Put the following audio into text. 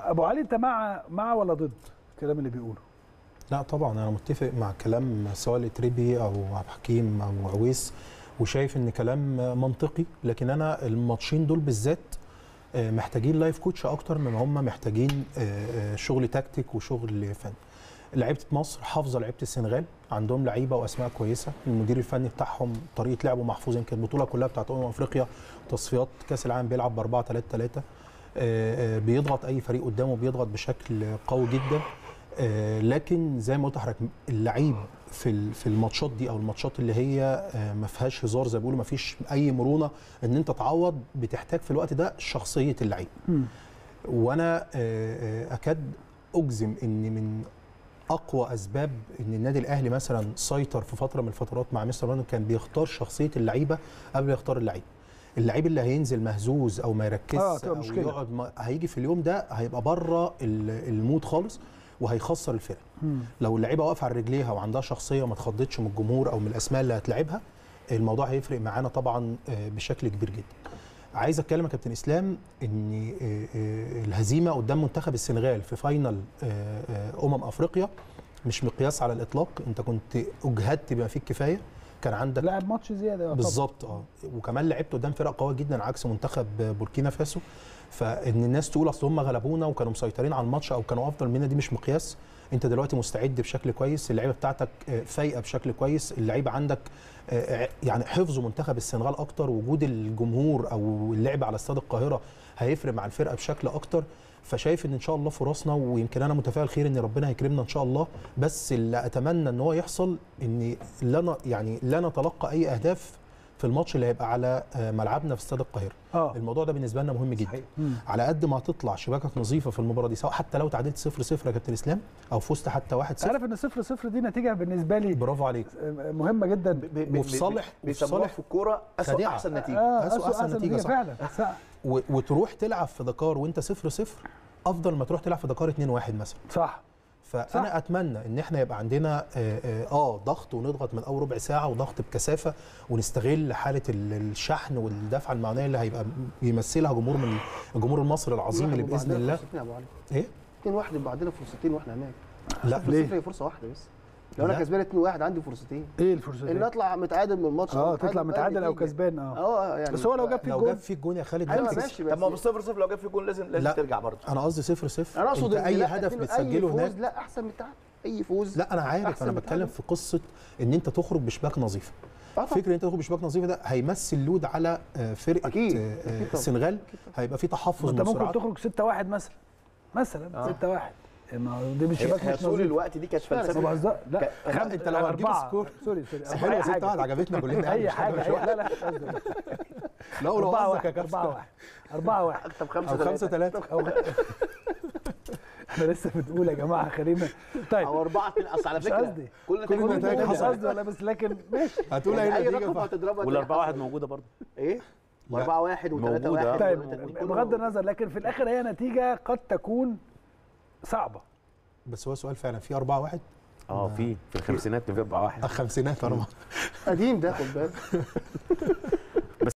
ابو علي انت مع مع ولا ضد الكلام اللي بيقوله لا طبعا انا متفق مع كلام سواء لتريبي او عبد الحكيم او عويس وشايف ان كلام منطقي لكن انا الماتشين دول بالذات آه، محتاجين لايف كوتش اكتر من هم محتاجين آه، آه، شغل تكتيك وشغل فن لعيبه مصر حافظه لعيبه السنغال عندهم لعيبه واسماء كويسه المدير الفني بتاعهم طريقه لعبه محفوظه يمكن البطوله كلها بتاعت امم افريقيا تصفيات كاس العالم بيلعب ب 4 3 3 بيضغط اي فريق قدامه بيضغط بشكل قوي جدا آه، لكن زي ما قلت لحضرتك اللعيب في ال- في الماتشات دي او الماتشات اللي هي آه، ما فيهاش هزار زي ما بيقولوا ما فيش اي مرونه ان انت تعوض بتحتاج في الوقت ده شخصيه اللعيب وانا آه، آه، اكاد اجزم ان من اقوى اسباب ان النادي الاهلي مثلا سيطر في فتره من الفترات مع مستر رونالدو كان بيختار شخصيه اللعيبه قبل ما يختار اللعيب اللعيب اللي هينزل مهزوز او ما يركزش آه، تبقى او مشكلة. يقعد ما هيجي في اليوم ده هيبقى بره ال- المود خالص وهيخسر الفرقه لو اللعيبه واقفه على رجليها وعندها شخصيه ما اتخضتش من الجمهور او من الاسماء اللي هتلاعبها الموضوع هيفرق معانا طبعا آه، بشكل كبير جدا عايز اتكلم يا كابتن اسلام ان آه، آه، الهزيمه قدام منتخب السنغال في فاينل آه، آه، امم افريقيا مش مقياس على الاطلاق انت كنت اجهدت بما فيه الكفايه كان عندك لعب ماتش زياده يعتبر. بالظبط اه وكمان لعبت قدام فرق قويه جدا عكس منتخب بوركينا فاسو فان الناس تقول اصل هم غلبونا وكانوا مسيطرين على الماتش او كانوا افضل منا دي مش مقياس انت دلوقتي مستعد بشكل كويس اللعيبه بتاعتك آه، فايقه بشكل كويس اللعيبه عندك آه، يعني حفظوا منتخب السنغال اكتر وجود الجمهور او اللعب على استاد القاهره هيفرق مع الفرقه بشكل اكتر فشايف ان ان شاء الله فرصنا ويمكن انا متفائل خير ان ربنا هيكرمنا ان شاء الله بس اللي اتمنى ان هو يحصل ان لا ن- يعني لا نتلقى اي اهداف في الماتش اللي هيبقى على آه، ملعبنا في استاد القاهره اه الموضوع ده بالنسبه لنا مهم جدا صحيح. مم. على قد ما هتطلع شباكك نظيفه في المباراه دي سواء حتى لو تعادلت 0 0 يا كابتن اسلام او فزت حتى 1 0 عارف ان صفر صفر دي نتيجه بالنسبه لي برافو عليك مهمه جدا ب- ب- وفي ب- صالح- وفي بيسموها صالح في الكوره اسوء خديعة. احسن نتيجه اه أسوأ أسوأ أحسن احسن نتيجة، نتيجه صح. فعلا صح و- وتروح تلعب في دكار وانت 0 0 افضل ما تروح تلعب في دكار 2 1 مثلا صح فانا صح. اتمنى ان احنا يبقى عندنا آه, آه, اه ضغط ونضغط من اول ربع ساعه وضغط بكثافه ونستغل حاله ال- الشحن والدفعه المعنويه اللي هيبقى بيمثلها جمهور من الجمهور المصري العظيم اللي باذن الله فرصتين يا ابو علي ايه 2 1 يبقى عندنا فرصتين واحنا هناك لا صفر ليه؟ صفر هي فرصه واحده بس لو انا لا. كسبان 2 1 عندي فرصتين ايه الفرصه ان دي؟ اطلع متعادل من الماتش أو اه تطلع بأي متعادل او نتيجة. كسبان اه اه يعني بس هو لو جاب فيك لو جول جاب فيك جون يا خالد ايوه هتكسب. ماشي طب ما بس بالصفر صفر لو جاب في جول لازم لازم لا. ترجع برضه انا قصدي 0 0 انا اقصد انت إن اي لا، هدف أي بتسجله فوز هناك لا احسن من التعادل اي فوز لا انا عارف أحسن انا من بتكلم التعادل. في قصه ان انت تخرج بشباك نظيفه آه طبعاً. فكره ان انت تخرج بشباك نظيفه ده هيمثل لود على آه، فرقه أكيد. آه، أكيد آه، طبعاً. السنغال هيبقى في تحفظ انت من ممكن السرعات تخرج 6 1 مثلا مثلا 6 1 ما هو دي مش هي شباك هي مش طول نظيف الوقت دي كانت ما فلسفه بهزر لا ك- خم... أنت لو هتجيب أربعة. سكور. سوري سوري بس حلوه أي ست حاجة. واحد عجبتنا كلنا يعني اي مش حاجه حاجة. أي... لا لا مش قصدي. لو لو 4 قصدك يا 1 كابتن 4 1 4 1 طب 5 او 5 3 احنا لسه بنقول يا جماعه خلينا طيب او اربعه اتنين اصل على مش فكره قصدي. كل كل نتائج النتائج موجودة. مش حصلت. قصدي ولا بس لكن ماشي هتقول يعني اي اي نتيجه رقم ف- هتضربها والاربعه واحد تلاقي موجوده برضه ايه؟ لا. و4 1 و3 موجودة. 1 طيب بغض النظر لكن في الاخر هي نتيجه قد تكون صعبه بس هو سؤال فعلا في 4 1 اه في في الخمسينات في 4 1 الخمسينات اربعه قديم ده خد بالك